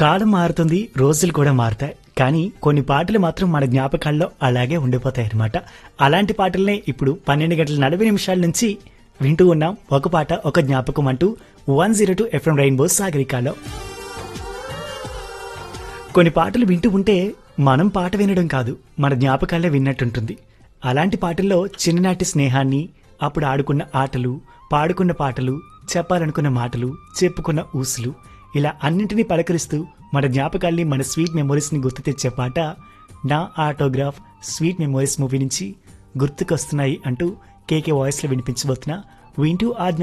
కాలం మారుతుంది రోజులు కూడా మారుతాయి కానీ కొన్ని పాటలు మాత్రం మన జ్ఞాపకాల్లో అలాగే ఉండిపోతాయి అన్నమాట అలాంటి పాటలనే ఇప్పుడు పన్నెండు గంటల నలభై నిమిషాల నుంచి వింటూ ఉన్నాం ఒక పాట ఒక జ్ఞాపకం అంటూ one zero two FM rainbow సాగరికాలో కొన్ని పాటలు వింటూ ఉంటే మనం పాట వినడం కాదు మన జ్ఞాపకాలే విన్నట్టుంటుంది అలాంటి పాటల్లో చిన్ననాటి స్నేహాన్ని అప్పుడు ఆడుకున్న ఆటలు పాడుకున్న పాటలు చెప్పాలనుకున్న మాటలు చెప్పుకున్న ఊసులు ఇలా అన్నింటినీ పలకరిస్తూ మన జ్ఞాపకాల్ని మన స్వీట్ మెమొరీస్ని గుర్తు తెచ్చే పాట నా ఆటోగ్రాఫ్ స్వీట్ మెమొరీస్ మూవీ నుంచి గుర్తుకొస్తున్నాయి అంటూ కేకే వాయిస్లో వినిపించబోతున్న వింటూ ఆ జ్ఞా